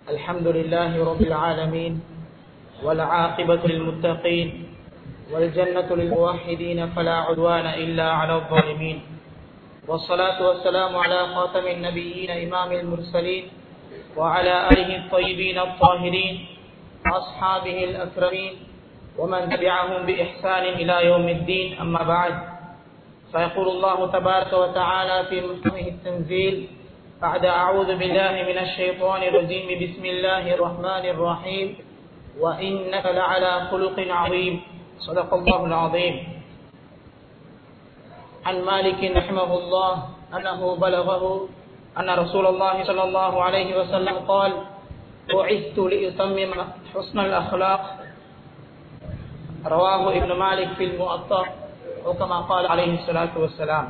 الحمد لله رب العالمين والعاقبة للمتقين والجنة للموحدين فلا عدوان إلا على الظالمين والصلاة والسلام على خاتم النبيين إمام المرسلين وعلى آله الطيبين الطاهرين وأصحابه الأكرمين ومن تبعهم بإحسان إلى يوم الدين أما بعد فيقول الله تبارك وتعالى في محكمه التنزيل بعد أعوذ بالله من الشيطان الرجيم بسم الله الرحمن الرحيم وإنك لعلى خلق عظيم صدق الله العظيم عن مالك رحمه الله أنه بلغه أن رسول الله صلى الله عليه وسلم قال بعثت لأتمم حسن الأخلاق رواه ابن مالك في المؤطر وكما قال عليه الصلاة والسلام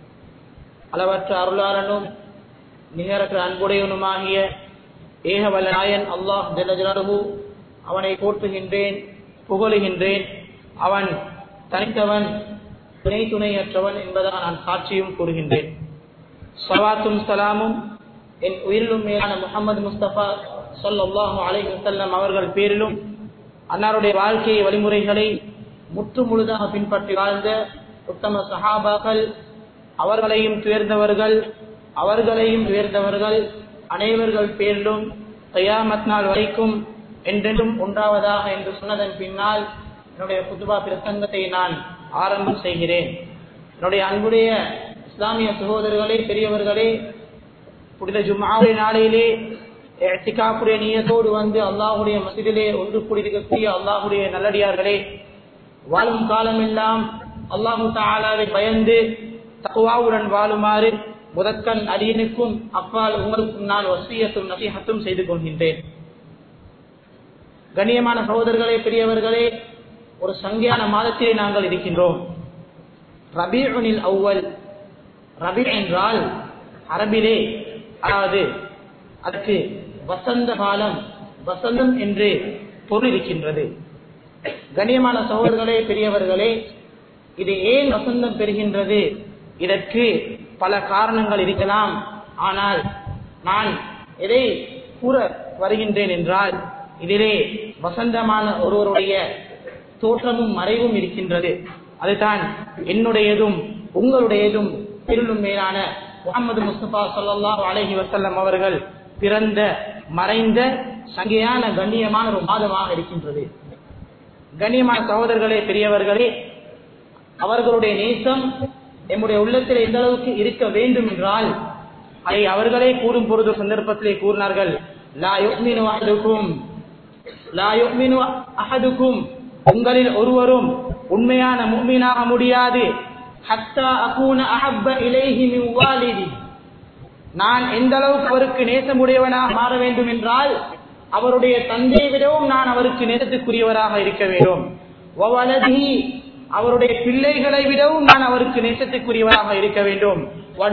அளவற்ற அருளாளனும் நிகரற்ற அன்புடையவனுமாகிய ஏகவல்ல நாயன் அல்லாஹ் ஜல்லஜலு அவனை போற்றுகின்றேன் புகழுகின்றேன் அவன் தனித்தவன் துணை துணையற்றவன் என்பதால் நான் சாட்சியும் கூறுகின்றேன் சவாத்தும் சலாமும் என் உயிரிலும் மேலான முகமது முஸ்தபா சொல்லாஹு அலை வசல்லம் அவர்கள் பேரிலும் அன்னாருடைய வாழ்க்கை வழிமுறைகளை முற்று முழுதாக பின்பற்றி வாழ்ந்த உத்தம சஹாபாக்கள் அவர்களையும் துயர்ந்தவர்கள் அவர்களையும் உயர்ந்தவர்கள் அனைவர்கள் பேரிலும் கயாமத் நாள் வரைக்கும் என்றென்றும் உண்டாவதாக என்று சொன்னதன் பின்னால் என்னுடைய புதுபா பிரசங்கத்தை நான் ஆரம்பம் செய்கிறேன் என்னுடைய அன்புடைய இஸ்லாமிய சகோதரர்களே பெரியவர்களே புனித ஜும்மாவுடைய நாளையிலே எத்திகாப்புடைய நீயத்தோடு வந்து அல்லாஹுடைய மசிதிலே ஒன்று கூடியிருக்கக்கூடிய அல்லாஹுடைய நல்லடியார்களே வாழும் காலமெல்லாம் அல்லாஹு தாலாவை பயந்து தக்குவாவுடன் வாழுமாறு முதற்கண் அடியனுக்கும் அப்பால் உங்களுக்கும் நான் வசியத்தும் நசீகத்தும் செய்து கொள்கின்றேன் கண்ணியமான சகோதரர்களே பெரியவர்களே ஒரு சங்கியான மாதத்திலே நாங்கள் இருக்கின்றோம் ரபீனில் அவ்வல் ரபி என்றால் அரபிலே அதாவது அதற்கு வசந்த காலம் வசந்தம் என்று பொருள் இருக்கின்றது கண்ணியமான சகோதரர்களே பெரியவர்களே இது ஏன் வசந்தம் பெறுகின்றது இதற்கு பல காரணங்கள் இருக்கலாம் ஆனால் நான் எதை கூற வருகின்றேன் என்றால் இதிலே வசந்தமான ஒருவருடைய தோற்றமும் மறைவும் இருக்கின்றது அதுதான் என்னுடையதும் உங்களுடையதும் பெருளும் மேலான முகமது முஸ்தபா சொல்லாஹ் அலஹி வசல்லம் அவர்கள் பிறந்த மறைந்த சங்கையான கண்ணியமான ஒரு மாதமாக இருக்கின்றது கண்ணியமான சகோதரர்களே பெரியவர்களே அவர்களுடைய நேசம் நம்முடைய உள்ளத்தில் எந்த அளவுக்கு இருக்க வேண்டும் என்றால் அதை அவர்களே கூறும் பொழுது சந்தர்ப்பத்திலே கூறினார்கள் லா யுக்மினு அஹதுக்கும் லா யுக்மினு அஹதுக்கும் உங்களில் ஒருவரும் உண்மையான முக்மீனாக முடியாது ஹத்தா அகூன அஹப்ப இலைஹி மின் வாலிதி நான் எந்த அளவுக்கு அவருக்கு நேசமுடையவனாக மாற வேண்டும் என்றால் அவருடைய தந்தையை விடவும் நான் அவருக்கு நேசத்துக்குரியவராக இருக்க வேண்டும் அவருடைய பிள்ளைகளை விடவும் நான் அவருக்கு நேசத்துக்குரியவராக இருக்க வேண்டும்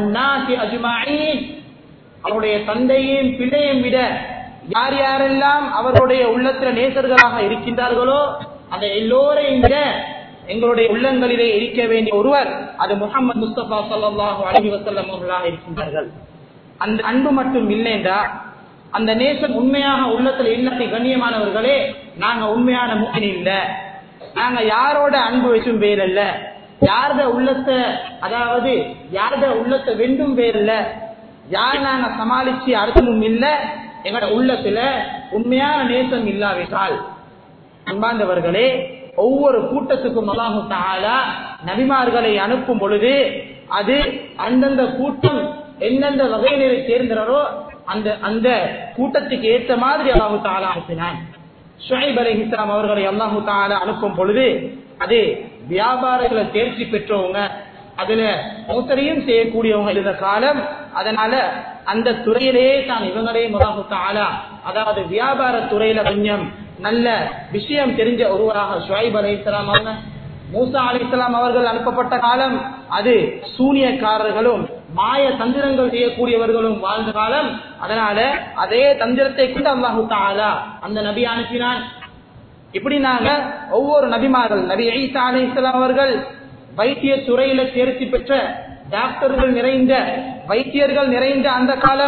அவருடைய தந்தையும் பிள்ளையும் விட யார் யாரெல்லாம் அவருடைய உள்ளத்துல நேசர்களாக இருக்கின்றார்களோ அந்த எல்லோரையும் விட எங்களுடைய உள்ளங்களிலே இருக்க வேண்டிய ஒருவர் அது முகமது முஸ்தபா சல்லாஹூ அலஹி வசல்லம் அவர்களாக இருக்கின்றார்கள் அந்த அன்பு மட்டும் இல்லைன்றா அந்த நேசம் உண்மையாக உள்ளத்துல இல்லத்தை கண்ணியமானவர்களே நாங்க உண்மையான முக்கியம் இல்ல நாங்க யாரோட அன்பு வச்சும் பேர் அல்ல யார்த உள்ளத்தை அதாவது யார்த உள்ளத்தை வெண்டும் பேர் இல்ல யார் நாங்க சமாளிச்சு அர்த்தமும் இல்ல எங்களோட உள்ளத்துல உண்மையான நேசம் இல்லாவிட்டால் அன்பாந்தவர்களே ஒவ்வொரு கூட்டத்துக்கும் அல்லாஹு தாலா நபிமார்களை அனுப்பும் பொழுது அது அந்தந்த கூட்டம் எந்தெந்த வகையினரை சேர்ந்தாரோ அந்த அந்த கூட்டத்துக்கு ஏற்ற மாதிரி அல்லாஹு தாலா அனுப்பினான் ஷுஐப் அலி இஸ்லாம் அவர்களை அல்லாஹு தாலா அனுப்பும் பொழுது அது வியாபாரங்களை தேர்ச்சி பெற்றவங்க அதுல மோசடியும் செய்யக்கூடியவங்க இருந்த காலம் அதனால அந்த துறையிலேயே தான் இவங்களே அல்லாஹு தாலா அதாவது வியாபார துறையில கொஞ்சம் நல்ல விஷயம் தெரிஞ்ச ஒருவராக ஷுவைப் அலி இஸ்லாம் அவங்க மூசா அலி இஸ்லாம் அவர்கள் அனுப்பப்பட்ட காலம் அது சூனியக்காரர்களும் மாய தந்திரங்கள் செய்யக்கூடியவர்களும் வாழ்ந்த காலம் அதனால அதே தந்திரத்தை கொண்டு அல்லாஹு தாலா அந்த நபி அனுப்பினான் இப்படி நாங்க ஒவ்வொரு நபிமார்கள் நபி ஈசா அலி இஸ்லாம் அவர்கள் வைத்திய துறையில தேர்ச்சி பெற்ற டாக்டர்கள் நிறைந்த வைத்தியர்கள் நிறைந்த அந்த காலம்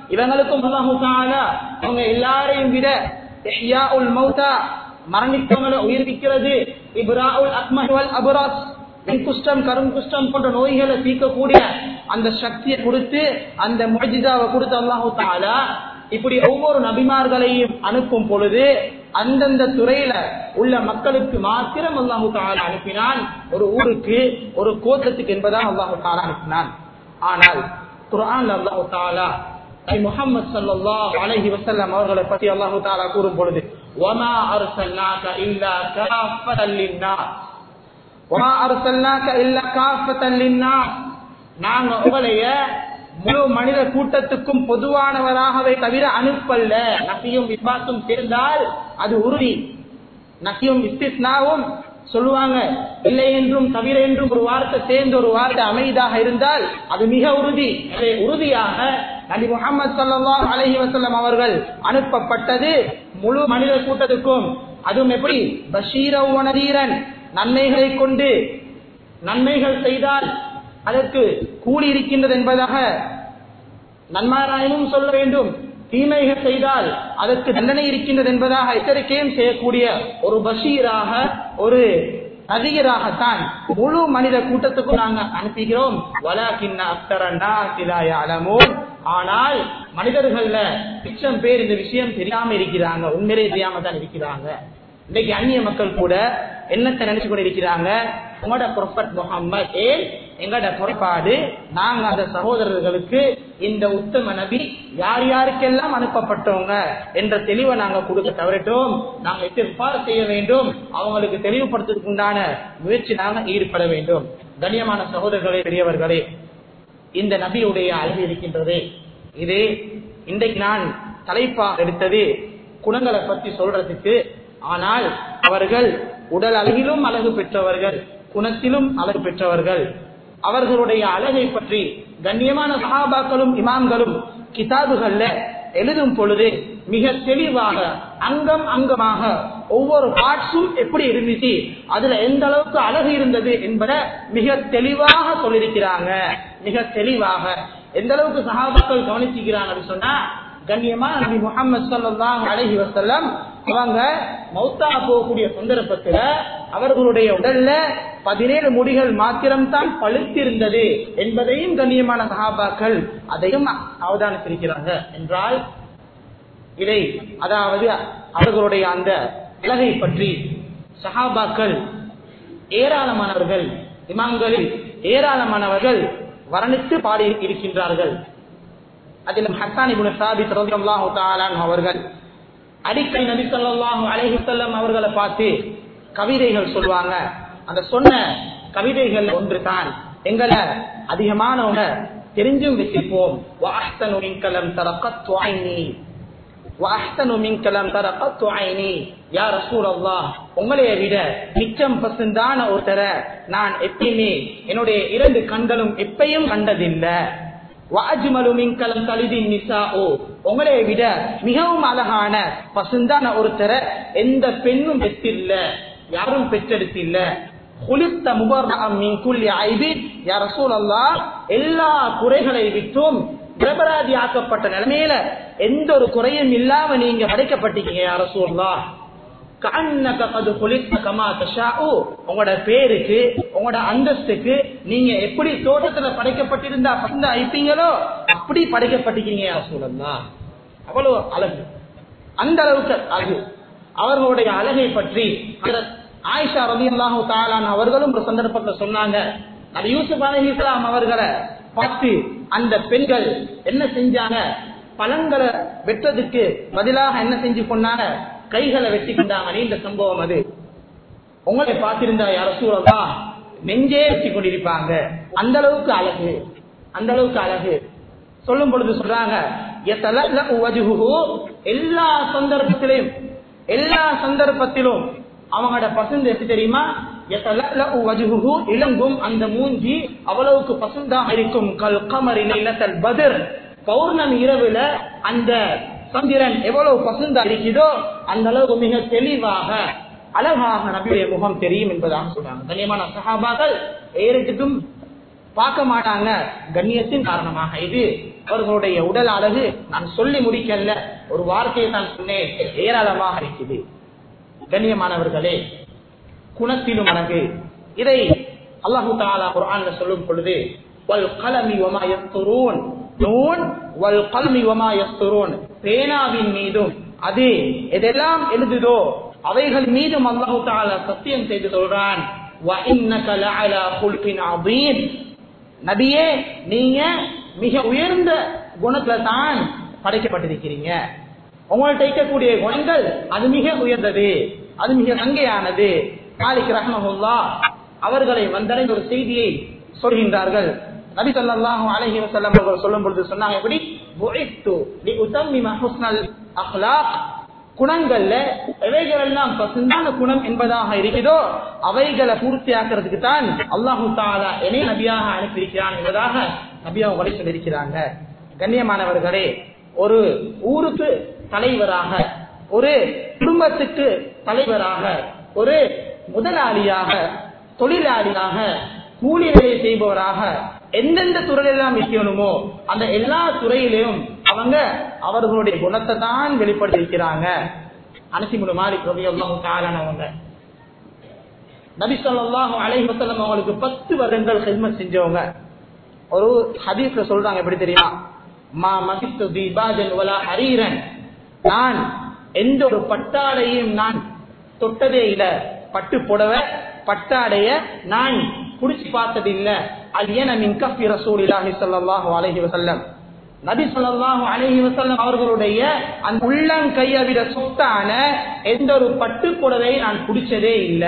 இவங்களுக்கும் அல்லாஹு தாலா அவங்க எல்லாரையும் விட இஹ்யாஉல் மௌதா மரணித்தவங்களை உயிர்ப்பிக்கிறது இப்ராஉல் அக்மஹ் அபுராஸ் குஷ்டம் கரும் குஷ்டம் போன்ற நோய்களை தீர்க்கக்கூடிய அந்த சக்தியை கொடுத்து அந்த முஜிதாவை கொடுத்து அல்லாஹு தாலா இப்படி ஒவ்வொரு நபிமார்களையும் அனுப்பும் பொழுது அந்தந்த துறையில உள்ள மக்களுக்கு மாத்திரம் அல்லாஹு தாலா அனுப்பினான் ஒரு ஊருக்கு ஒரு கோத்தத்துக்கு என்பதாக அல்லாஹு தாலா அனுப்பினான் ஆனால் குரான் அல்லாஹு தாலா முகமது சல்லாஹ் அலஹி வசல்லம் அவர்களை பற்றி அல்லாஹு தாலா கூறும் பொழுது وما أرسلناك إلا كافة للناس وما أرسلناك إلا كافة للناس நாங்க உங்களைய முழு மனித கூட்டத்துக்கும் பொதுவானவராகவே தவிர அனுப்பல்ல நபியும் விஸ்வாசும் சேர்ந்தால் அது உறுதி நபியும் இஸ்திஸ்னாவும் சொல்லுவாங்க இல்லை என்றும் தவிர என்றும் ஒரு வார்த்தை சேர்ந்து ஒரு வார்த்தை அமைதியாக இருந்தால் அது மிக உறுதி அதை உறுதியாக நபி முகமது சல்லாஹ் அலஹி வசல்லம் அவர்கள் அனுப்பப்பட்டது முழு மனித கூட்டத்துக்கும் அதுவும் எப்படி பஷீரவனதீரன் நன்மைகளை கொண்டு நன்மைகள் செய்தால் அதற்கு கூலி இருக்கின்றது என்பதாக நன்மாராயமும் சொல்ல வேண்டும் தீமைகள் செய்தால் அதற்கு தண்டனை இருக்கின்றது என்பதாக எச்சரிக்கையும் செய்யக்கூடிய ஒரு பஷீராக ஒரு நதிகராகத்தான் முழு மனித கூட்டத்துக்கும் நாங்க அனுப்புகிறோம் ஆனால் மனிதர்கள்ல மிச்சம் பேர் இந்த விஷயம் தெரியாம இருக்கிறாங்க உண்மையிலே தெரியாம தான் இருக்கிறாங்க இன்னைக்கு அந்நிய மக்கள் கூட என்னத்தை நினைச்சு கொண்டு இருக்கிறாங்க உங்களோட ப்ரொஃபட் முகம்மது ஏன் எங்களோட புறப்பாடு நாங்க அந்த சகோதரர்களுக்கு இந்த உத்தம நபி யார் யாருக்கெல்லாம் அனுப்பப்பட்டவங்க என்ற தெளிவை நாங்க கொடுக்க தவறிட்டோம் நாங்க எதிர்பார் செய்ய வேண்டும் அவங்களுக்கு தெளிவுபடுத்துறதுக்கு உண்டான முயற்சி நாங்க ஈடுபட வேண்டும் கண்ணியமான சகோதரர்களே பெரியவர்களே இந்த நபியுடைய அழகு இருக்கின்றது இது இன்றைக்கு நான் தலைப்பாக எடுத்தது குணங்களை பற்றி சொல்றதுக்கு ஆனால் அவர்கள் உடல் அழகிலும் அழகு பெற்றவர்கள் குணத்திலும் அழகு பெற்றவர்கள் அவர்களுடைய அழகை பற்றி கண்ணியமான சகாபாக்களும் இமாம்களும் கிதாபுகள்ல எழுதும் பொழுது மிக தெளிவாக அங்கம் அங்கமாக ஒவ்வொரு பார்ட்ஸும் எப்படி இருந்துச்சு அதுல எந்த அளவுக்கு அழகு இருந்தது என்பதை மிக தெளிவாக சொல்லியிருக்கிறாங்க மிக தெளிவாக எந்த அளவுக்கு சகாபாக்கள் கவனிச்சுக்கிறாங்க சொன்னா கண்ணியமா நபி முகமது சல்லாஹ் அலஹி வசல்லம் அவங்க மௌத்தா போகக்கூடிய சந்தர்ப்பத்துல அவர்களுடைய உடல்ல பதினேழு முடிகள் மாத்திரம்தான் பழுத்திருந்தது என்பதையும் கண்ணியமான சகாபாக்கள் அதையும் அவதானித்திருக்கிறாங்க என்றால் இதை அதாவது அவர்களுடைய அந்த அழகை பற்றி சஹாபாக்கள் ஏராளமானவர்கள் இமாம்களில் ஏராளமானவர்கள் வர்ணித்து பாடி இருக்கின்றார்கள் அதிலும் ஹசான் இபுன் சாபித் ரலியல்லாஹு தஆலா அவர்கள் அடிக்கடி நபி ஸல்லல்லாஹு அலைஹி வஸல்லம் அவர்களை பார்த்து கவிதைகள் சொல்லுவாங்க அந்த சொன்ன கவிதைகள் ஒன்று தான் எங்களை அதிகமானவங்க தெரிஞ்சும் வச்சிருப்போம் وَأَحْسَنُ مِنْكَ لَمْ تَرَ قَطُّ عَيْنِي وَأَحْسَنُ مِنْكَ لَمْ تَرَ قَطُّ عَيْنِي யா ரசூல் அல்லாஹ் உங்களைய விட மிச்சம் பசுந்தான ஒருத்தரை நான் எப்பயுமே என்னுடைய இரண்டு கண்களும் எப்பயும் கண்டதில்லை உங்களை விட மிகவும் அழகான பசுந்தான ஒருத்தரை எந்த பெண்ணும் பெற்றில்ல யாரும் பெற்றெடுத்தில்ல குளித்த எல்லா குறைகளை விட்டும் பிரபராதி ஆக்கப்பட்ட நிலைமையில எந்த ஒரு குறையும் இல்லாம நீங்க படைக்கப்பட்டீங்க யார சூழலா உங்களோட பேருக்கு உங்களோட அந்தஸ்துக்கு நீங்க எப்படி தோட்டத்துல படைக்கப்பட்டிருந்தா பந்த ஐப்பீங்களோ அப்படி படைக்கப்பட்டிருக்கீங்க சூழல்லா அவ்வளவு அழகு அந்த அளவுக்கு அழகு அவர்களுடைய அழகை பற்றி ஆயிஷா ரவி அல்லாஹூ தாலான் அவர்களும் ஒரு சந்தர்ப்பத்தில் சொன்னாங்க அது யூசுப் அலி இஸ்லாம் அவர்களை பார்த்து அந்த பெண்கள் என்ன செஞ்சாங்க பழங்களை வெட்டுறதுக்கு பதிலாக என்ன செஞ்சு கொண்டாங்க கைகளை வெட்டி கொண்டாங்க நீண்ட சம்பவம் அது உங்களை பார்த்திருந்தா யார சூழலா நெஞ்சே வெட்டி கொண்டிருப்பாங்க அந்த அளவுக்கு அழகு அந்த அளவுக்கு அழகு சொல்லும் பொழுது சொல்றாங்க எல்லா சந்தர்ப்பத்திலையும் எல்லா சந்தர்ப்பத்திலும் அவங்களோட பசந்து எப்படி தெரியுமா இளங்கும் அந்த மூஞ்சி அவ்வளவுக்கு பசுந்தாக இருக்கும் கல் கமரி நிலத்தல் பதிர் பௌர்ணமி இரவுல அந்த சந்திரன் எவ்வளவு பசுந்தா இருக்குதோ அந்த அளவுக்கு மிக தெளிவாக அழகாக நபியுடைய முகம் தெரியும் என்பதாக சொல்றாங்க கண்ணியமான சகாபாக்கள் ஏறட்டுக்கும் பார்க்க மாட்டாங்க கண்ணியத்தின் காரணமாக இது அவர்களுடைய உடல் அழகு நான் சொல்லி முடிக்கல ஒரு வார்த்தையை நான் சொன்னேன் ஏராளமாக இருக்குது கண்ணியமானவர்களே குணத்திலும் அழகு இதை அல்லாஹு தாலா குர்ஆன்ல சொல்லும் பொழுது வல் கலமி வமா யஸ்துரூன் நூன் வல் கல்மி வமா யஸ்துரூன் பேனாவின் மீதும் அது எதெல்லாம் எழுதுதோ அவைகள் மீதும் அல்லாஹு தாலா சத்தியம் செய்து சொல்றான் வ இன்னக லஅலா குல்கின் அதீம் நபியே நீங்க மிக உயர்ந்த குணத்துல தான் படைக்கப்பட்டிருக்கிறீங்க உங்கள்ட்ட இருக்கக்கூடிய குணங்கள் அது மிக உயர்ந்தது அது மிக சங்கையானது மாலிக் ரஹ்மஹுல்லா அவர்களை வந்தடைந்த ஒரு செய்தியை சொல்கின்றார்கள் நபி ஸல்லல்லாஹு அலைஹி வஸல்லம் அவர்கள் சொல்லும் பொழுது சொன்னாங்க எப்படி புஇத்து லிஉதம்மிம ஹுஸ்னல் அக்லாக் குணங்கள்ல எவைகள் எல்லாம் பசுந்தான குணம் என்பதாக இருக்குதோ அவைகளை பூர்த்தியாக்குறதுக்கு தான் அல்லாஹு தாலா என்னை நபியாக அனுப்பியிருக்கிறான் என்பதாக நபியா உங்களை சொல்லியிருக்கிறாங்க கண்ணியமானவர்களே ஒரு ஊருக்கு தலைவராக ஒரு குடும்பத்துக்கு தலைவராக ஒரு முதலாளியாக தொழிலாளியாக கூலி வேலை செய்பவராக எந்தெந்த துறையிலெல்லாம் இருக்கணுமோ அந்த எல்லா துறையிலும் அவங்க அவர்களுடைய குணத்தை தான் வெளிப்படுத்தியிருக்கிறாங்க அனசிமுடு மாலிக் ரவி அல்லாஹும் காரணவங்க நபி சொல்லாஹு அலைஹி வஸல்லம் அவங்களுக்கு பத்து வருடங்கள் ஹில்மத் செஞ்சவங்க ஒரு ஹதீஸ்ல சொல்றாங்க எப்படி தெரியுமா மா மகித்து தீபாஜன் வலா ஹரீரன் நான் எந்த ஒரு பட்டாடையும் நான் தொட்டதே இல்ல பட்டு புடவை பட்டாடைய நான் குடிச்சு பார்த்தது இல்ல அது ஏன மின் கஃபி ரசூலில்லாஹி ஸல்லல்லாஹு அலைஹி வஸல்லம் நபி ஸல்லல்லாஹு அலைஹி வஸல்லம் அவர்களுடைய அந்த உள்ளங்கையை விட சொத்தான எந்த ஒரு பட்டு புடவை நான் குடிச்சதே இல்ல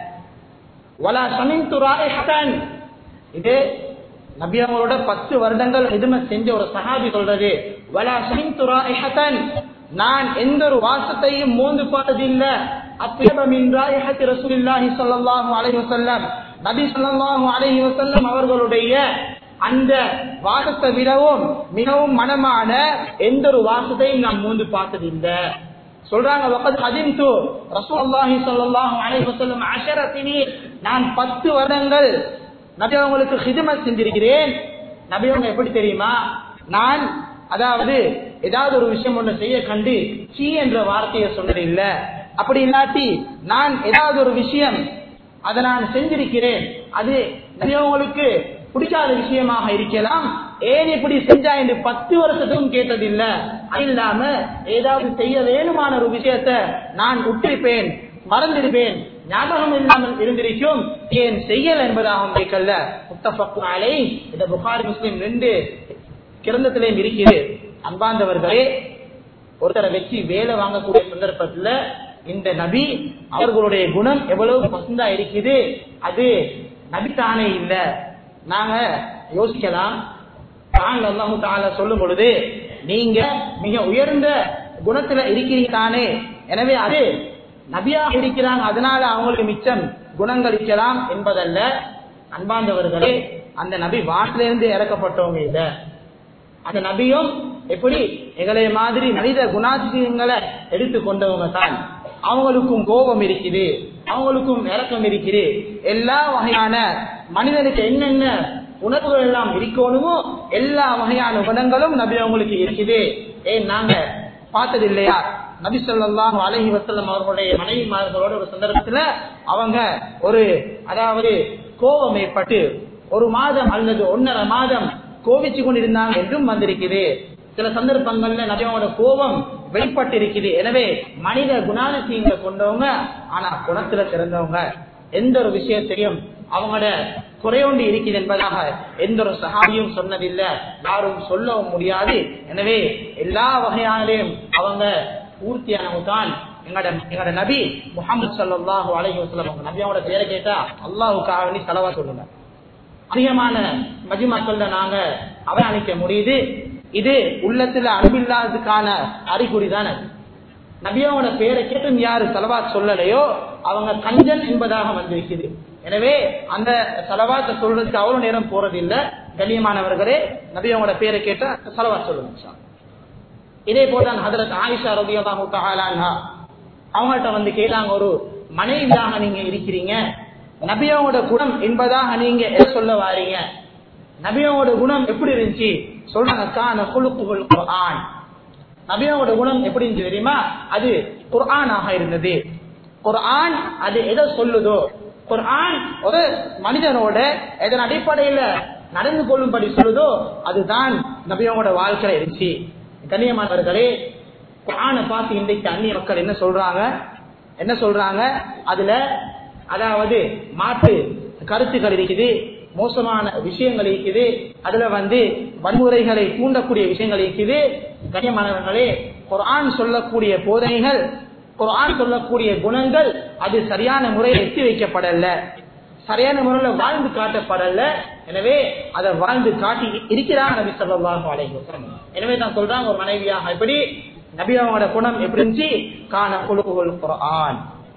வலா சமிந்து ராயிஹத்தன் இது நபி அவங்களோட பத்து வருடங்கள் ஹிதமத் செஞ்ச ஒரு சஹாபி சொல்றது வலா சமிந்து ராயிஹத்தன் நான் எந்த ஒரு வாசத்தையும் மோந்து பார்த்ததில்ல அத்தியபமின் ராயிஹத்தி ரசூலில்லாஹி ஸல்லல்லாஹு அலைஹி வஸல்லம் நபி ஸல்லல்லாஹு அலைஹி வஸல்லம் அவர்களுடைய அந்த வாசத்தை விடவும் மிகவும் மனமான எந்த ஒரு வாசத்தையும் நான் மூந்து பார்த்ததில்லை சொல்றாங்க வகத் கதிம்து ரசூலுல்லாஹி ஸல்லல்லாஹு அலைஹி வஸல்லம் 10 சினீர் நான் 10 வருடங்கள் நபி அவங்களுக்கு ஹிதமத் செஞ்சிருக்கிறேன் நபி அவங்க எப்படி தெரியுமா நான் அதாவது ஏதாவது ஒரு விஷயம் ஒன்று செய்ய கண்டு சீ என்ற வார்த்தையை சொன்னது இல்ல அப்படி இல்லாட்டி நான் ஏதாவது ஒரு விஷயம் அதை நான் செஞ்சிருக்கிறேன் அது நபி அவங்களுக்கு பிடிக்காத விஷயமாக இருக்கலாம் ஏன் இப்படி செஞ்சா என்று பத்து வருஷத்துக்கும் கேட்டதில்லை அது இல்லாம ஏதாவது செய்ய வேணுமான ஒரு விஷயத்த நான் உற்றிருப்பேன் மறந்திருப்பேன் ஞாபகம் இல்லாமல் இருந்திருக்கும் ஏன் செய்யல் என்பதாகவும் கேட்கல முத்தபக்கு அலை இந்த புகாரி முஸ்லிம் ரெண்டு கிரந்தத்திலையும் இருக்கிறது அன்பாந்தவர்களே ஒருத்தரை வச்சு வேலை வாங்கக்கூடிய சந்தர்ப்பத்துல இந்த நபி அவர்களுடைய குணம் எவ்வளவு பசுந்தா இருக்குது அது நபித்தானே இல்ல நாங்க யோசிக்கலாம் நாங்கள் அல்லாஹு தால சொல்லும் பொழுது நீங்க மிக உயர்ந்த குணத்துல இருக்கிறீங்க தானே எனவே அது நபியாக இருக்கிறாங்க அதனால அவங்களுக்கு மிச்சம் குணங்கள் இருக்கலாம் என்பதல்ல அன்பாந்தவர்களே அந்த நபி வாட்டிலிருந்து இறக்கப்பட்டவங்க இல்ல அந்த நபியும் எப்படி எங்களை மாதிரி மனித குணாதிசயங்களை எடுத்து கொண்டவங்க தான் அவங்களுக்கும் கோபம் இருக்குது அவங்களுக்கும் இறக்கம் இருக்குது எல்லா வகையான மனிதனுக்கு என்னென்ன உணர்வுகள் எல்லாம் இருக்கணுமோ எல்லா வகையான குணங்களும் நபி அவங்களுக்கு இருக்குது ஏன் நாங்க பார்த்தது இல்லையா நபி சொல்லாஹ் அலஹி வசல்லம் அவர்களுடைய மனைவிமார்களோட ஒரு சந்தர்ப்பத்துல அவங்க ஒரு அதாவது கோபம் ஏற்பட்டு ஒரு மாதம் அல்லது ஒன்னரை மாதம் கோபிச்சு கொண்டிருந்தாங்க என்றும் வந்திருக்குது சில சந்தர்ப்பங்கள்ல நபியோட கோபம் வெளிப்பட்டு இருக்குது எனவே மனித குணாதிசயங்களை கொண்டவங்க ஆனா குணத்துல சிறந்தவங்க எந்த ஒரு விஷயத்தையும் அவங்களோட குறையோண்டு இருக்குது என்பதாக எந்த ஒரு சகாபியும் சொன்னதில்லை யாரும் சொல்லவும் முடியாது எனவே எல்லா வகையானதையும் அவங்க பூர்த்தியானவங்க தான் எங்களோட எங்களோட நபி முகமது சல்லாஹூ அலஹி வசலம் அவங்க நபியாவோட பேரை கேட்டா அல்லாஹுக்காக வேண்டி செலவா சொல்லுங்க அதிகமான மஜிமாக்கள்ல நாங்க அவதானிக்க முடியுது இது உள்ளத்துல அன்பில்லாததுக்கான அறிகுறி தானே நபியாவோட பேரை கேட்டும் யாரு செலவாத் சொல்லலையோ அவங்க கஞ்சன் என்பதாக வந்திருக்குது எனவே அந்த செலவாத்தை சொல்றதுக்கு அவ்வளவு நேரம் போறதில்லை கண்ணியமானவர்களே நபியாவோட பேரை கேட்டா செலவாத் சொல்லுங்க இதே போலதான் ஹதரத் ஆயிஷா ரபியல்லாஹு தஆலா அவங்கள்ட்ட வந்து கேட்டாங்க ஒரு மனைவியாக நீங்க இருக்கிறீங்க நபியாவோட குணம் என்பதாக நீங்க எதை சொல்ல வாரீங்க நபியோட குணம் எப்படி இருந்துச்சு சொல்றாங்க கான குழுக்குகள் குர்ஆன் நபியோட குணம் எப்படி இருந்துச்சு தெரியுமா அது குர்ஆனாக இருந்தது குர்ஆன் அது எதை சொல்லுதோ குர்ஆன் ஒரு மனிதனோட எதன் அடிப்படையில நடந்து கொள்ளும்படி சொல்லுதோ அதுதான் நபியோட வாழ்க்கையில இருந்துச்சு கண்ணியமானவர்களே குர்ஆனை பார்த்து இன்றைக்கு அந்நிய மக்கள் என்ன சொல்றாங்க என்ன சொல்றாங்க அதுல அதாவது மாற்று கருத்துக்கள் இருக்குது மோசமான விஷயங்கள் இருக்குது அதுல வந்து வன்முறைகளை தூண்டக்கூடிய விஷயங்கள் இருக்குது கண்ணியமானவர்களே குர்ஆன் சொல்லக்கூடிய போதனைகள் குர்ஆன் சொல்லக்கூடிய குணங்கள் அது சரியான முறையில் எத்தி வைக்கப்படல சரியான முறையில் வாழ்ந்து காட்டப்படல எனவே அதை வாழ்ந்து காட்டி இருக்கிறாங்க நபி ஸல்லல்லாஹு அலைஹி வஸல்லம் எனவே தான் சொல்றாங்க ஒரு மனைவியாக எப்படி நபி அவங்களோட குணம் எப்படி இருந்துச்சு காண குழுக்குகள் குர்ஆன்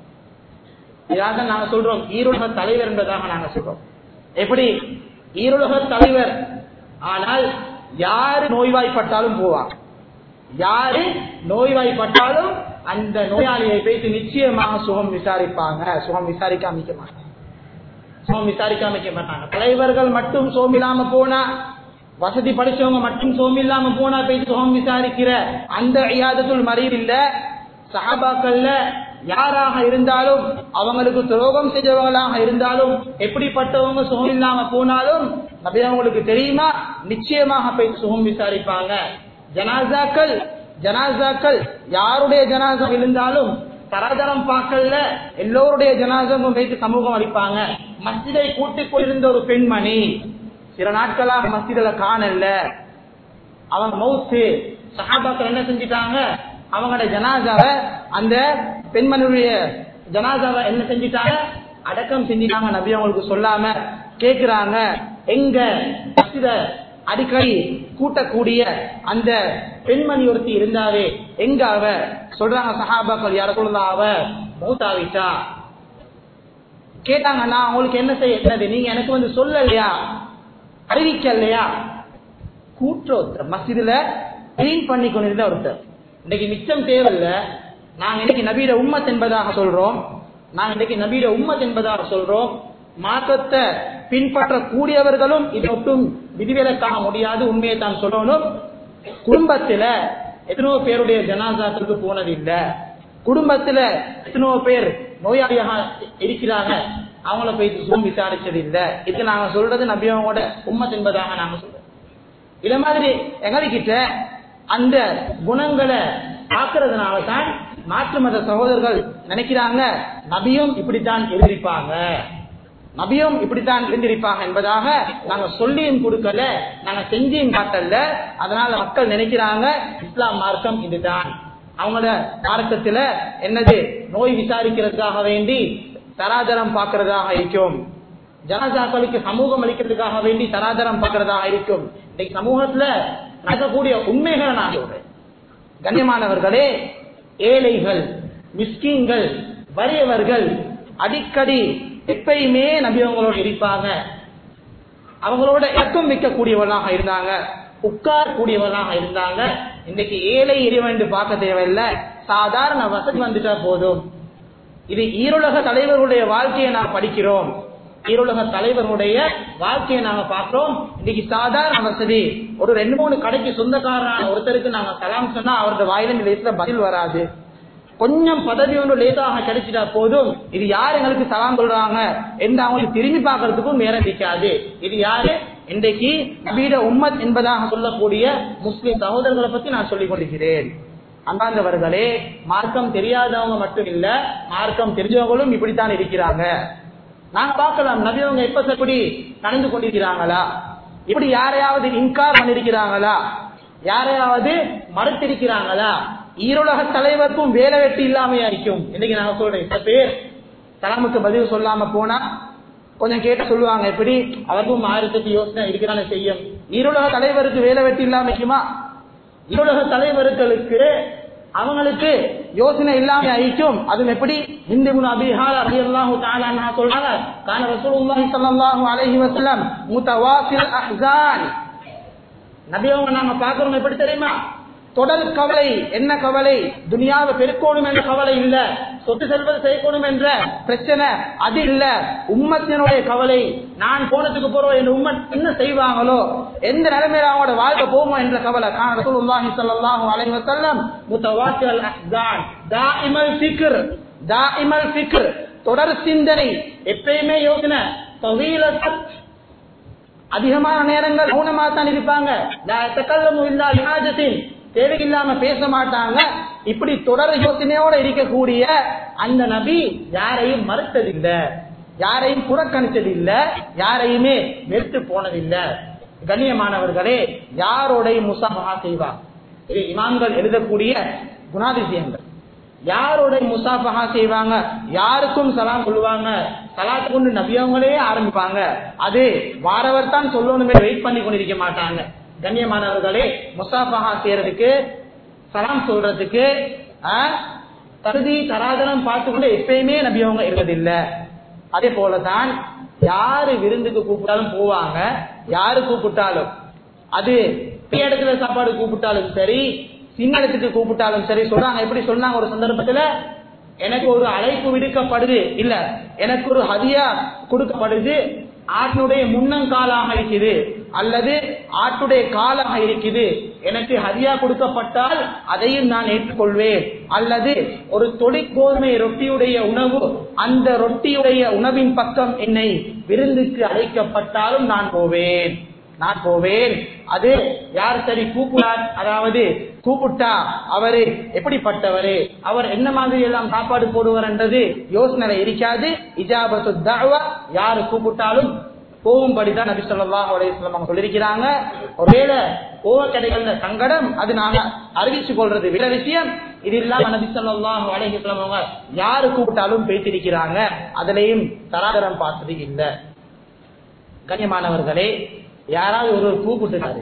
இதாக நாங்க சொல்றோம் ஈருலக தலைவர் என்பதாக நாங்க சொல்றோம் எப்படி ஈருலக தலைவர் ஆனால் யாரு நோய்வாய்ப்பட்டாலும் போவாங்க யாரு நோய்வாய்ப்பட்டாலும் அந்த நோயாளியை பேசி நிச்சயமாக சுகம் விசாரிப்பாங்க சுகம் விசாரிக்காம நிக்க மாட்டாங்க சுகம் விசாரிக்காம நிக்க மாட்டாங்க தலைவர்கள் மட்டும் சோம் இல்லாம போனா வசதி படிச்சவங்க மட்டும் சோம் இல்லாம போனா போய் சுகம் விசாரிக்கிற அந்த ஐயாதத்துள் மறியல் இல்ல சஹாபாக்கள்ல யாராக இருந்தாலும் அவங்களுக்கு துரோகம் செஞ்சவங்களாக இருந்தாலும் எப்படிப்பட்டவங்க சுகம் இல்லாம போனாலும் நபி அவங்களுக்கு தெரியுமா நிச்சயமாக போய் சுகம் விசாரிப்பாங்க ஜனாசாக்கள் ஜனாசாக்கள் யாருடைய ஜனாசா இருந்தாலும் தரதரம் பார்க்கல எல்லோருடைய ஜனாசாவும் வைத்து சமூகம் அளிப்பாங்க மஸ்ஜிதை கூட்டிக் கொண்டிருந்த ஒரு பெண்மணி சில நாட்களாக மஸ்ஜிதில காணல அவங்க மௌத்து சஹாபாக்கள் என்ன செஞ்சிட்டாங்க அவங்களோட ஜனாசாவை அந்த பெண்மணியுடைய ஜனாசாவை என்ன செஞ்சிட்டாங்க அடக்கம் செஞ்சிட்டாங்க நபி அவங்களுக்கு சொல்லாம கேக்குறாங்க எங்க மஸ்ஜித அடிக்கடி கூட்டக்கூடிய அந்த பெண்மணி ஒருத்தி இருந்தாவே எங்க அவ சொல்றாங்க சஹாபாக்கள் யார சொல்லலாம் அவ மூத்தாவிட்டா கேட்டாங்க நான் உங்களுக்கு என்ன செய்ய என்னது நீங்க எனக்கு வந்து சொல்லலையா அறிவிக்கலையா கூற்ற ஒருத்தர் மசிதில கிளீன் பண்ணி கொண்டிருந்த ஒருத்தர் இன்னைக்கு மிச்சம் தேவையில்ல நாங்க இன்னைக்கு நபீர உம்மத் என்பதாக சொல்றோம் நாங்க இன்னைக்கு நபீர உம்மத் என்பதாக சொல்றோம் மாற்றத்தை பின்பற்றக்கூடியவர்களும் இது மட்டும் விதிவிலக்காக முடியாது உண்மையை தான் சொல்லணும் குடும்பத்துல எத்தனையோ பேருடைய ஜனாசாத்துக்கு போனது இல்ல குடும்பத்துல எத்தனையோ பேர் நோயாளியாக இருக்கிறாங்க அவங்கள போய் சுகம் விசாரிச்சது இல்ல இது நாங்க சொல்றது நபியாவோட உம்மத் என்பதாக நாங்க சொல்றோம் இத மாதிரி எங்ககிட்ட அந்த குணங்களை பார்க்கறதுனால தான் மாற்று மத சகோதரர்கள் நினைக்கிறாங்க நபியும் இப்படித்தான் எழுதிருப்பாங்க நபியும் இப்படித்தான் இருந்திருப்பாங்க என்பதாக நாங்க சொல்லியும் கொடுக்கல நாங்க செஞ்சியும் காட்டல அதனால மக்கள் நினைக்கிறாங்க இஸ்லாம் மார்க்கம் இதுதான் அவங்களோட மார்க்கத்துல என்னது நோய் விசாரிக்கிறதுக்காக வேண்டி தராதரம் பார்க்கறதாக இருக்கும் ஜனதாக்களுக்கு சமூகம் அளிக்கிறதுக்காக வேண்டி தராதரம் பார்க்கறதாக இருக்கும் இன்னைக்கு சமூகத்துல நடக்கக்கூடிய உண்மைகளை நான் சொல்றேன் கண்ணியமானவர்களே ஏழைகள் மிஸ்கீன்கள் வறியவர்கள் அடிக்கடி எப்பயுமே நபி அவங்களோட இருப்பாங்க அவங்களோட இறக்கம் வைக்கக்கூடியவர்களாக இருந்தாங்க உட்கார கூடியவர்களாக இருந்தாங்க இன்னைக்கு ஏழை இறைவன் பார்க்க தேவையில்லை சாதாரண வசதி வந்துட்டா போதும் இது ஈருலக தலைவர்களுடைய வாழ்க்கையை நாம் படிக்கிறோம் ஈருலக தலைவர்களுடைய வாழ்க்கையை நாங்க பார்க்கிறோம் இன்னைக்கு சாதாரண வசதி ஒரு ரெண்டு மூணு கடைக்கு சொந்தக்காரனான ஒருத்தருக்கு நாங்க சலாம் சொன்னா அவரது வாயிலிருந்து லேசில பதில் வராது கொஞ்சம் பதவி ஒன்று லேசாக கிடைச்சிட்டா போதும் இது யார் எங்களுக்கு சலாம் சொல்றாங்க என்று அவங்களுக்கு திரும்பி பார்க்கறதுக்கும் நேரம் இருக்காது இது யாரு இன்றைக்கு நபீட உம்மத் என்பதாக சொல்லக்கூடிய முஸ்லிம் சகோதரர்களை பத்தி நான் சொல்லிக் கொண்டிருக்கிறேன் அந்தாந்தவர்களே மார்க்கம் தெரியாதவங்க மட்டும் இல்ல மார்க்கம் தெரிஞ்சவங்களும் இப்படித்தான் இருக்கிறாங்க நாங்க பார்க்கலாம் நபி அவங்க எப்ப எப்படி நடந்து கொண்டிருக்கிறாங்களா இப்படி யாரையாவது இன்கார் பண்ணிருக்கிறாங்களா யாரையாவது மறுத்திருக்கிறாங்களா ஈரோலக தலைவருக்கும் வேலை வெட்டி இல்லாமையா இருக்கும் இன்னைக்கு நாங்க சொல்றேன் சில பேர் தலைமுக்கு பதில் சொல்லாம போனா கொஞ்சம் கேட்டு சொல்லுவாங்க எப்படி அவருக்கும் ஆயிரத்தி யோசனை இருக்கிறான செய்யும் ஈரோலக தலைவருக்கு வேலை வெட்டி இல்லாம இருக்குமா ஈரோலக தலைவர்களுக்கு அவங்களுக்கு யோசனை இல்லாம ஐக்கும் அதுவும் எப்படி ஹிந்து குண அபிஹார் ரலியல்லாஹு தஆலா அன்ஹா சொல்றாங்க கான ரசூலுல்லாஹி ஸல்லல்லாஹு அலைஹி வஸல்லம் முத்தவாசில் அஹ்ஸான் நபி அவங்க நாங்க பாக்குறோம் எப்படி தெரியுமா தொடர் கவலை என்ன கவலை துனியாவை பெருக்கணும் என்ற கவலை இல்ல சொத்து செல்வது செய்யணும் என்ற பிரச்சனை அது இல்ல உம்மத்தினுடைய கவலை நான் போனதுக்கு போறோம் என் உம்மத் என்ன செய்வாங்களோ எந்த நிலைமையில அவங்களோட வாழ்க்கை போகுமோ என்ற கவலை கான ரசூலுல்லாஹி ஸல்லல்லாஹு அலைஹி வஸல்லம் முத்தவாக்கில் அஹ்ஸான் தாயிமல் ஃபிக்ர் தாயிமல் ஃபிக்ர் தொடர் சிந்தனை எப்பயுமே யோசனை தவீலத் அதிகமான நேரங்கள் மௌனமா தான் இருப்பாங்க தேவையில்லாம பேச மாட்டாங்க இப்படி தொடர் யோசனையோட இருக்கக்கூடிய அந்த நபி யாரையும் மறுத்ததில்லை யாரையும் புறக்கணித்ததில்லை யாரையுமே வெறுத்து போனதில்லை கண்ணியமானவர்களே யாரோடையும் முசாமகா செய்வார் இது இமாம்கள் எழுதக்கூடிய குணாதிசயங்கள் யாரோட முசாஃபஹா செய்வாங்க யாருக்கும் சலாம் சொல்லுவாங்க சலாத்து கொண்டு நபியவங்களே ஆரம்பிப்பாங்க அது வாரவர் தான் சொல்லணுமே வெயிட் பண்ணி கொண்டிருக்க மாட்டாங்க கண்ணியமானவர்களே முசாஃபஹா செய்யறதுக்கு சலாம் சொல்றதுக்கு தகுதி தராதனம் பார்த்து கொண்டு எப்பயுமே நபியவங்க இருந்ததில்லை அதே போலதான் யாரு விருந்துக்கு கூப்பிட்டாலும் போவாங்க யாரு கூப்பிட்டாலும் அது பெரிய இடத்துல சாப்பாடு கூப்பிட்டாலும் சரி சின்ன இடத்துக்கு கூப்பிட்டாலும் சரி சொல்றாங்க எப்படி சொன்னாங்க ஒரு சந்தர்ப்பத்துல எனக்கு ஒரு அழைப்பு விடுக்கப்படுது இல்ல எனக்கு ஒரு ஹதியா கொடுக்கப்படுது ஆட்டினுடைய முன்னங்காலாக இருக்குது அல்லது ஆட்டுடைய காலாக இருக்குது எனக்கு ஹரியா கொடுக்கப்பட்டால் அதையும் நான் ஏற்றுக்கொள்வேன் அல்லது ஒரு தொழிற்கோதுமை ரொட்டியுடைய உணவு அந்த ரொட்டியுடைய உணவின் பக்கம் என்னை விருந்துக்கு அழைக்கப்பட்டாலும் நான் போவேன் நான் போவேன் அது யார் சரி கூப்பிடார் அதாவது கூப்பிட்டா அவரு எப்படிப்பட்டவரு அவர் என்ன மாதிரி எல்லாம் சாப்பாடு போடுவார் என்றது யோசனை இருக்காது இஜாபத்து தாவா யாரு கூப்பிட்டாலும் போகும்படிதான் நபி சொல்லாஹ் அலையம் சொல்லியிருக்கிறாங்க ஒருவேளை போக கிடைக்கிற சங்கடம் அது நாங்க அறிவிச்சு கொள்றது விட விஷயம் இது இல்லாம நபி சொல்லாஹ் அலையம் யாரு கூப்பிட்டாலும் பேசியிருக்கிறாங்க அதுலயும் தராதரம் பார்த்தது இல்லை கண்ணியமானவர்களே யாராவது ஒரு கூப்பிட்டுட்டாரு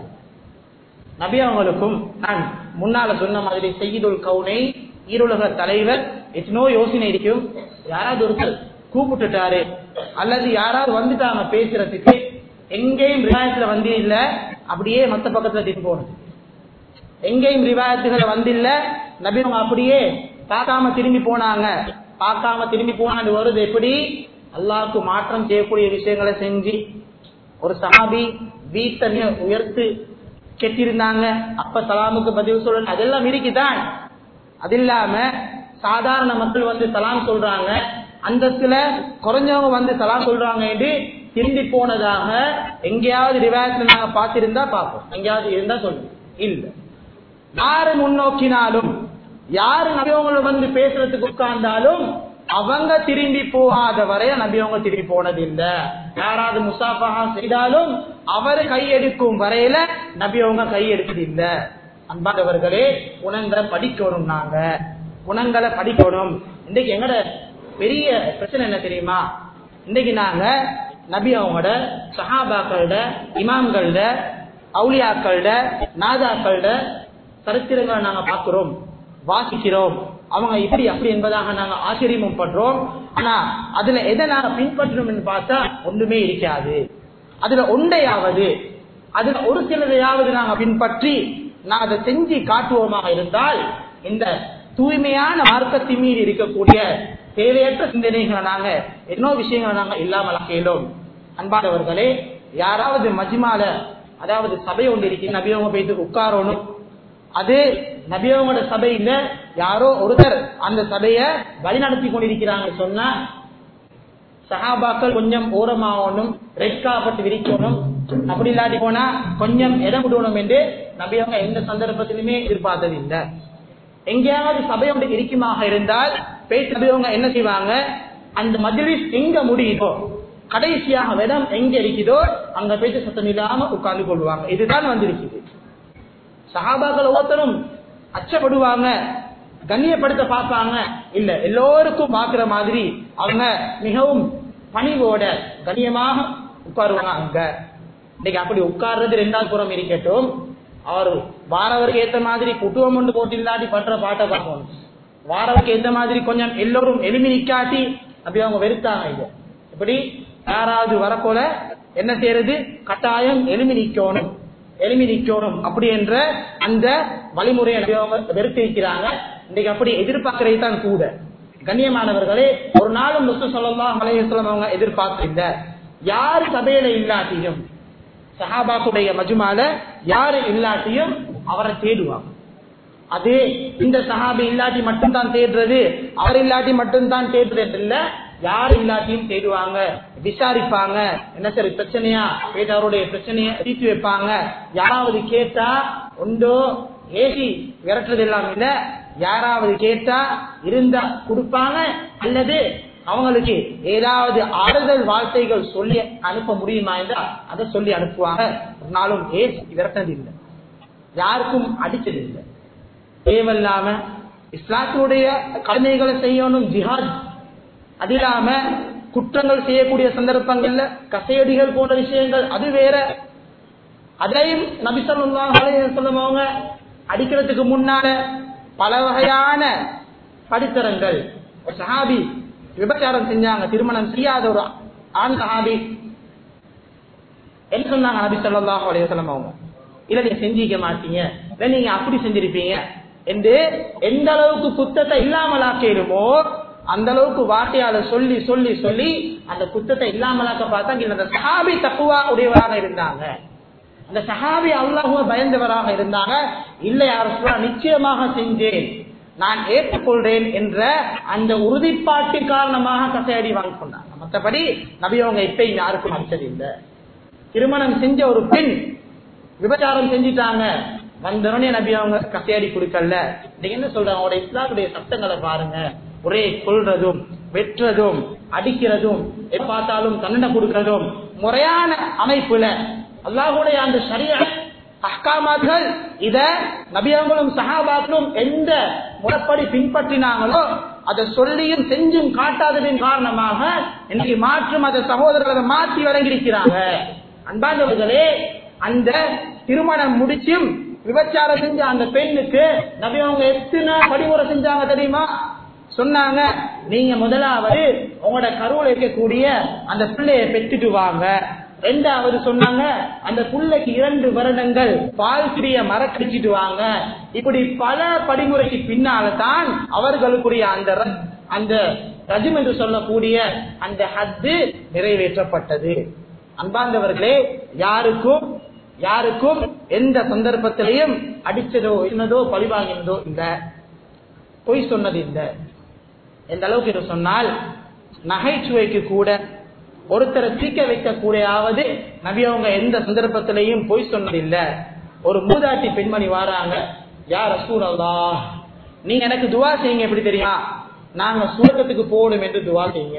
நபி அவங்களுக்கும் நான் முன்னால சொன்ன மாதிரி செய்யுதுல் கவுனை ஈருலக தலைவர் எத்தனோ யோசனை இருக்கும் யாராவது ஒருத்தர் கூப்பிட்டுட்டாரு அல்லது யாராவது வந்துட்டாங்க பேசுறதுக்கு எங்கேயும் ரிவாயத்துல வந்து இல்ல அப்படியே மத்த பக்கத்துல திரும்பி போனது எங்கேயும் ரிவாயத்துகளை வந்து இல்ல நபி அவங்க அப்படியே பார்க்காம திரும்பி போனாங்க பார்க்காம திரும்பி போனாங்க வருது எப்படி அல்லாவுக்கு மாற்றம் செய்யக்கூடிய விஷயங்களை செஞ்சு ஒரு சஹாபி வீட்டை உயர்த்து கெட்டிருந்தாங்க அப்ப சலாமுக்கு பதில் சொல்ல அதெல்லாம் இருக்குதான் அது இல்லாம சாதாரண மக்கள் வந்து சலாம் சொல்றாங்க அந்தத்துல குறைஞ்சவங்க வந்து சலாம் சொல்றாங்க என்று திரும்பி போனதாக எங்கேயாவது ரிவாயத்துல நாங்க பார்த்திருந்தா பார்ப்போம் எங்கேயாவது இருந்தா சொல்லுங்க இல்ல யாரு முன்னோக்கினாலும் யாரு நபியவங்களை வந்து பேசுறதுக்கு உட்கார்ந்தாலும் அவங்க திரும்பி போகாத வரைய நபி அவங்க திரும்பி போனது இல்ல யாராவது முசாஃபா செய்தாலும் அவர் கையெடுக்கும் வரையில நபி அவங்க கையெடுத்தது இல்ல அன்பாதவர்களே குணங்களை படிக்கணும் நாங்க குணங்களை படிக்கணும் இன்னைக்கு எங்கட பெரிய பிரச்சனை என்ன தெரியுமா இன்னைக்கு நாங்க நபி அவங்களோட சஹாபாக்களோட இமாம்களோட அவுளியாக்களோட நாதாக்களோட சரித்திரங்களை நாங்க பாக்குறோம் வாசிக்கிறோம் அவங்க இப்படி அப்படி என்பதாக நாங்க ஆச்சரியமும் பண்றோம் ஆனா அதுல எதை நாங்க பின்பற்றணும் பார்த்தா ஒன்றுமே இருக்காது அதுல ஒன்றையாவது அதுல ஒரு சிலதையாவது நாங்க பின்பற்றி நாங்க அதை செஞ்சு காட்டுவோமாக இருந்தால் இந்த தூய்மையான மார்க்கத்தின் மீது இருக்கக்கூடிய தேவையற்ற சிந்தனைகளை நாங்க என்னோ விஷயங்களை நாங்க இல்லாமல் கேளும் அன்பானவர்களே யாராவது மஜ்மால அதாவது சபை ஒன்று இருக்கு நபியவங்க போயிட்டு உட்காரணும் அது நபியவங்களோட சபையில யாரோ ஒருத்தர் அந்த சபைய வழிநடத்தி கொண்டிருக்கிறாங்க சொன்னா சஹாபாக்கள் கொஞ்சம் ஓரமாகணும் ரெட் காப்பட்டு விரிக்கணும் அப்படி இல்லாட்டி போனா கொஞ்சம் இடம் விடணும் என்று நபியவங்க எந்த சந்தர்ப்பத்திலுமே எதிர்பார்த்தது இல்லை எங்கேயாவது சபை ஒன்று இருக்குமாக இருந்தால் பேச்சு நபியவங்க என்ன செய்வாங்க அந்த மஜ்லிஸ் எங்க முடியுதோ கடைசியாக இடம் எங்க இருக்குதோ அங்க பேச்சு சத்தம் இல்லாம உட்கார்ந்து கொள்வாங்க இதுதான் வந்திருக்குது சகாபாக்கள் ஒவ்வொருத்தரும் அச்சப்படுவாங்க கண்ணியப்படுத்த பார்ப்பாங்க இல்ல எல்லோருக்கும் பாக்குற மாதிரி அவங்க மிகவும் பணிவோட கண்ணியமாக உட்காருவாங்க அங்க இன்னைக்கு அப்படி உட்கார்றது ரெண்டாவது புறம் இருக்கட்டும் அவர் வாரவருக்கு ஏத்த மாதிரி குட்டுவம் ஒன்று போட்டு இல்லாட்டி பண்ற பாட்டை பார்க்கணும் வாரவருக்கு ஏத்த மாதிரி கொஞ்சம் எல்லோரும் எளிமை நிக்காட்டி அப்படி அவங்க வெறுத்தாங்க இது இப்படி யாராவது வரப்போல என்ன செய்யறது கட்டாயம் எளிமை நிக்கணும் எழுமி நிக்கணும் அப்படி என்ற அந்த வழிமுறையை நபி அவங்க வெறுத்திருக்கிறாங்க இன்னைக்கு அப்படி எதிர்பார்க்கறது தான் கூட கண்ணியமானவர்களே ஒரு நாளும் முஸ்து சொல்லலாம் அலையம் அவங்க எதிர்பார்க்க இல்ல யார் சபையில இல்லாட்டியும் சஹாபாக்குடைய மஜுமால யாரு இல்லாட்டியும் அவரை தேடுவாங்க அது இந்த சஹாபி இல்லாட்டி மட்டும்தான் தேடுறது அவர் இல்லாட்டி மட்டும்தான் தேடுறது இல்ல யார் இல்லாட்டியும் தேடுவாங்க விசாரிப்பாங்க என்ன சரி பிரச்சனையா கேட்டு அவருடைய பிரச்சனைய தீர்த்து வைப்பாங்க யாராவது கேட்டா உண்டோ ஏசி விரட்டுறது எல்லாம் இல்ல யாராவது கேட்டா இருந்தா கொடுப்பாங்க அல்லது அவங்களுக்கு ஏதாவது ஆறுதல் வார்த்தைகள் சொல்லி அனுப்ப முடியுமா என்றால் அதை சொல்லி அனுப்புவாங்க ஒரு நாளும் ஏசி விரட்டது இல்லை யாருக்கும் அடிச்சது இல்லை தேவையில்லாம இஸ்லாத்தினுடைய கடமைகளை செய்யணும் ஜிஹாத் அது இல்லாம குற்றங்கள் செய்யக்கூடிய சந்தர்ப்பங்கள்ல கசையடிகள் போன்ற விஷயங்கள் அது வேற அதையும் நபிசல்லாஹ் சொல்லுவாங்க அடிக்கிறதுக்கு முன்னால பல வகையான படித்தரங்கள் ஒரு சஹாபி விபச்சாரம் செஞ்சாங்க திருமணம் செய்யாத ஒரு ஆண் சஹாபி என்ன சொன்னாங்க நபி சொல்லாஹ் அலையம் அவங்க இல்ல நீங்க செஞ்சிக்க மாட்டீங்க இல்ல நீங்க அப்படி செஞ்சிருப்பீங்க என்று எந்த அளவுக்கு குத்தத்தை இல்லாமலாக்கிடுமோ அந்த அளவுக்கு வார்த்தையால சொல்லி சொல்லி சொல்லி அந்த குத்தத்தை இல்லாமலாக்க பார்த்தா அந்த சஹாபி தக்குவா உடையவராக இருந்தாங்க அந்த சஹாபி அல்லாஹுவ பயந்தவராக இருந்தாங்க இல்ல யார நிச்சயமாக செஞ்சேன் நான் ஏற்றுக்கொள்றேன் என்ற அந்த உறுதிப்பாட்டு காரணமாக கசையடி வாங்கி கொண்டாங்க மற்றபடி நபி அவங்க இப்பயும் யாருக்கும் அடிச்சது இல்லை திருமணம் செஞ்ச ஒரு பெண் விபச்சாரம் செஞ்சிட்டாங்க வந்தவனே நபி அவங்க கசையடி கொடுக்கல நீங்க என்ன சொல்றாங்க அவங்களோட இஸ்லாத்துடைய சட்டங்களை பாருங்க ஒரே கொள்றதும் வெட்டுறதும் அடிக்கிறதும் எப்ப பார்த்தாலும் தண்டனை கொடுக்கறதும் முறையான அமைப்புல அல்லாஹுடைய அந்த சரியா அஹ்காமாக்கள் இத நபியவங்களும் சஹாபாக்களும் எந்த முறைப்படி பின்பற்றினாங்களோ அதை சொல்லியும் செஞ்சும் காட்டாததின் காரணமாக இன்னைக்கு மாற்று மத சகோதரர்களை மாற்றி வழங்கியிருக்கிறாங்க அன்பாந்தவர்களே அந்த திருமணம் முடிச்சும் விபச்சாரம் செஞ்ச அந்த பெண்ணுக்கு நபி அவங்க எத்தனை படிமுறை செஞ்சாங்க தெரியுமா சொன்னாங்க நீங்க முதலாவது உங்களோட கருவில் இருக்கக்கூடிய அந்த பிள்ளைய பெற்றுட்டு வாங்க ரெண்டாவது சொன்னாங்க அந்த புள்ளைக்கு இரண்டு வருடங்கள் பால் பிரிய மரக்கடிச்சிட்டு வாங்க இப்படி பல படிமுறைக்கு பின்னால தான் அவர்களுக்குரிய அந்த ர- அந்த ரஜம் என்று சொல்லக்கூடிய அந்த ஹத்து நிறைவேற்றப்பட்டது அன்பார்ந்தவர்களே யாருக்கும் யாருக்கும் எந்த சந்தர்ப்பத்திலையும் அடிச்சதோ இருந்ததோ பழிவாங்கினதோ இல்ல பொய் சொன்னது இல்லை எந்த அளவுக்கு என்று சொன்னால் நகைச்சுவைக்கு கூட ஒருத்தரை தீக்க வைக்கக்கூடியாவது நபி அவங்க எந்த சந்தர்ப்பத்திலையும் பொய் சொன்னதில்ல ஒரு மூதாட்டி பெண்மணி வாராங்க யார் ரசூல் அல்லாஹ் நீங்க எனக்கு துவா செய்யுங்க எப்படி தெரியுமா நாங்க சுரக்கத்துக்கு போகணும் என்று துவா செய்யுங்க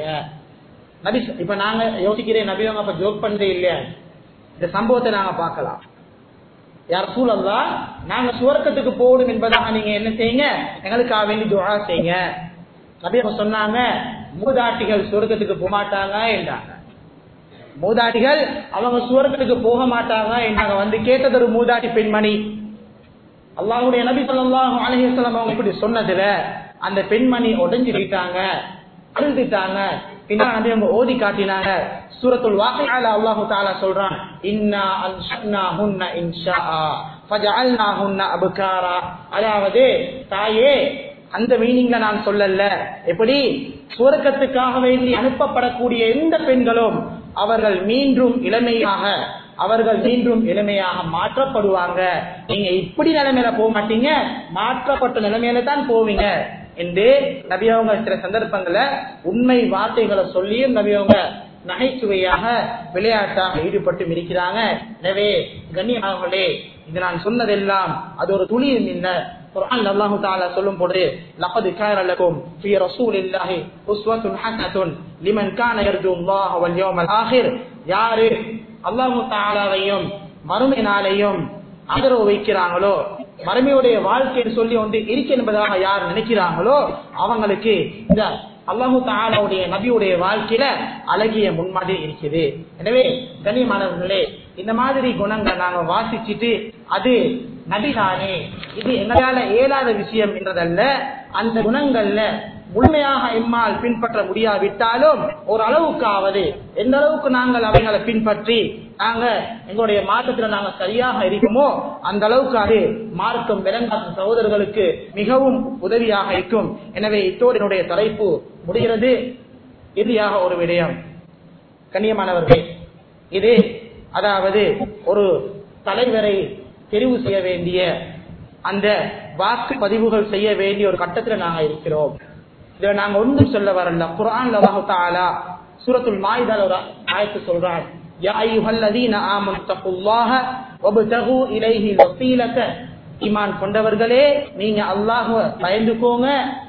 நபி இப்ப நாங்க யோசிக்கிறேன் நபி அவங்க அப்ப ஜோக் பண்றே இல்லையா இந்த சம்பவத்தை நாங்க பார்க்கலாம் யார் சூழல்லா நாங்க சுவர்க்கத்துக்கு போகணும் என்பதாக நீங்க என்ன செய்யுங்க எங்களுக்காக வேண்டி துவா செய்யுங்க நபி அவங்க சொன்னாங்க மூதாட்டிகள் சுவர்க்கத்துக்கு போக மாட்டாங்க என்றாங்க மூதாட்டிகள் அவங்க சுவர்க்கத்துக்கு போக மாட்டாங்க என்றாங்க வந்து கேட்டது ஒரு மூதாட்டி பெண்மணி அல்லாஹ்வுடைய நபி ஸல்லல்லாஹு அலைஹி வஸல்லம் அவங்க இப்படி சொன்னதுல அந்த பெண்மணி உடைஞ்சு போயிட்டாங்க அழுதுட்டாங்க பின்னால் நபி அவங்க ஓதி காட்டினாங்க சூரத்துல் வாqi'ால அல்லாஹ் தஆலா சொல்றான் இன்னா அன்ஷனாஹுன்ன இன்ஷாஆ ஃபஜஅல்னாஹுன்ன அப்காரா அதாவது தாயே அந்த மீனிங்ல நான் சொல்லல எப்படி சுவர்க்கத்துக்காக வேண்டி அனுப்பப்படக்கூடிய எந்த பெண்களும் அவர்கள் மீண்டும் இளமையாக அவர்கள் மீண்டும் இளமையாக மாற்றப்படுவாங்க நீங்க இப்படி நிலைமையில போக மாட்டீங்க மாற்றப்பட்ட நிலைமையில தான் போவீங்க என்று நபி அவங்க சில சந்தர்ப்பங்கள்ல உண்மை வார்த்தைகளை சொல்லியும் நபி அவங்க நகைச்சுவையாக விளையாட்டாக ஈடுபட்டு இருக்கிறாங்க எனவே கண்ணியமானவர்களே இது நான் சொன்னதெல்லாம் அது ஒரு துளியும் இல்லை குர்ஆன் அல்லாஹ் தஆலா சொல்லும் போது லقد كان لكم في رسول الله اسوه حسنه لمن كان يرجو الله واليوم الاخر யாரு அல்லாஹ் தஆலாவையும் மறுமை நாளையும் ஆதரவு வைக்கிறாங்களோ மறுமையுடைய வாழ்க்கையை சொல்லி ஒன்று இருக்கு என்பதாக யார் நினைக்கிறாங்களோ அவங்களுக்கு இந்த அல்லாஹு தாலாவுடைய நபியுடைய வாழ்க்கையில அழகிய முன்மாதிரி இருக்குது எனவே கண்ணியமானவர்களே இந்த மாதிரி குணங்களை நாங்க வாசிச்சுட்டு அது நபிதானே இது எங்களால இயலாத விஷயம் என்றதல்ல அந்த குணங்கள்ல முழுமையாக எம்மால் பின்பற்ற முடியாவிட்டாலும் ஒரு அளவுக்காவது எந்த அளவுக்கு நாங்கள் அவைகளை பின்பற்றி நாங்க எங்களுடைய மார்க்கத்துல நாங்க சரியாக இருக்குமோ அந்த அளவுக்கு அது மார்க்கம் விளங்காத சகோதரர்களுக்கு மிகவும் உதவியாக இருக்கும் எனவே இத்தோடு என்னுடைய தலைப்பு முடிகிறது இறுதியாக ஒரு விடயம் கண்ணியமானவர்களே இது அதாவது ஒரு தலைவரை தெரிவு செய்ய வேண்டிய அந்த வாக்கு பதிவுகள் செய்ய வேண்டிய ஒரு கட்டத்துல நாங்க இருக்கிறோம் இதுல நாங்க ஒன்றும் சொல்ல வரல குரான் அல்லாஹு தாலா சூரத்துல் மாயிதால ஒரு ஆயத்து சொல்றான் யா அய்யுஹல்லதீன ஆமனு தக்குல்லாஹ வப்தகு இலைஹி வஸீலத ஈமான் கொண்டவர்களே நீங்க அல்லாஹ்வ பயந்துக்கோங்க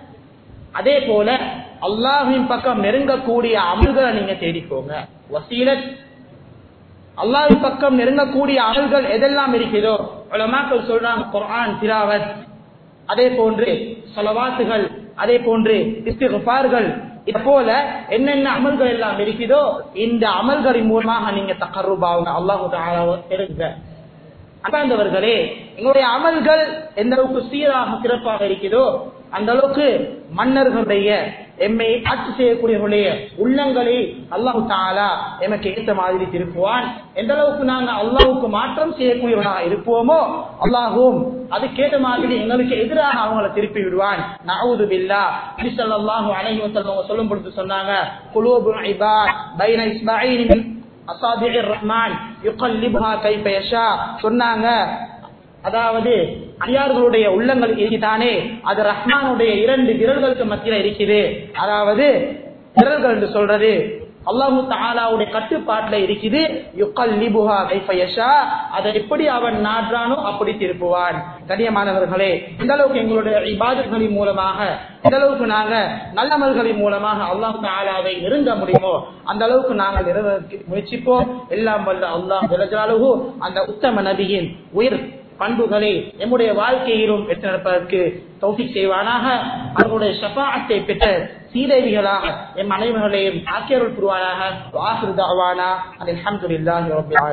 அதே போல அல்லாஹ்வின் பக்கம் நெருங்கக்கூடிய அமல்களை நீங்க தேடிக்கோங்க வசீலத் அல்லாஹ்வின் பக்கம் நெருங்கக்கூடிய அமல்கள் எதெல்லாம் இருக்கிறதோ உலமாக்கள் சொல்றாங்க குர்ஆன் திலாவத் அதே போன்று சொலவாத்துகள் அதே போன்று இஸ்திஃபார்கள் இது போல என்னென்ன அமல்கள் எல்லாம் இருக்குதோ இந்த அமல்களின் மூலமாக நீங்க தக்கருபாவுங்க அல்லாஹு தஆலாவை தெரிஞ்சுங்க அன்பார்ந்தவர்களே எங்களுடைய அமல்கள் எந்த அளவுக்கு சீராக சிறப்பாக இருக்கிறதோ அந்த அளவுக்கு மன்னர்களுடைய எம்மை ஆட்சி செய்யக்கூடியவர்களுடைய உள்ளங்களை அல்லாஹு தாலா எமக்கு ஏற்ற மாதிரி திருப்புவான் எந்த அளவுக்கு நாங்க அல்லாஹுக்கு மாற்றம் செய்யக்கூடியவர்களாக இருப்போமோ அல்லாஹும் அதுக்கேற்ற மாதிரி எங்களுக்கு எதிராக அவங்கள திருப்பி விடுவான் நவுது பில்லா அல்லாஹு அலைஹி வஸல்லம் சொல்லும் பொழுது சொன்னாங்க குலூபு இபாத் பைன இஸ்மாயில் அசாபிர் ரஹ்மான் யுகல்லிபுஹா கைஃப யஷா சொன்னாங்க அதாவது அடியார்களுடைய உள்ளங்கள் இருக்குதானே அது ரஹ்மானுடைய இரண்டு விரல்களுக்கு மத்தியில இருக்குது அதாவது விரல்கள் என்று சொல்றது அல்லாஹு தாலாவுடைய கட்டுப்பாட்டுல இருக்குது யுகல்லிபுஹா கைஃப யஷா அதை எப்படி அவன் நாடுறானோ அப்படி திருப்புவான் கண்ணியமானவர்களே இந்த அளவுக்கு எங்களுடைய இபாதர்களின் மூலமாக இந்த அளவுக்கு நாங்க நல்லமல்களின் மூலமாக அல்லாஹ் தாலாவை நெருங்க முடியுமோ அந்த அளவுக்கு நாங்கள் நிறைவேற்ற முயற்சிப்போம் எல்லாம் வல்ல அல்லாஹ் ஜலஜாலுஹு அந்த உத்தம நபியின் உயிர் பண்புகளை நம்முடைய வாழ்க்கையிலும் பெற்று நடப்பதற்கு தௌஃபிக் செய்வானாக அவர்களுடைய ஷபாத்தை பெற்ற சீதேவிகளாக எம் அனைவர்களையும் ஆக்கியருள் புரிவானாக வாசிருதாவானா அல்ஹம்துலில்லாஹி ரப்பில் ஆலமீன்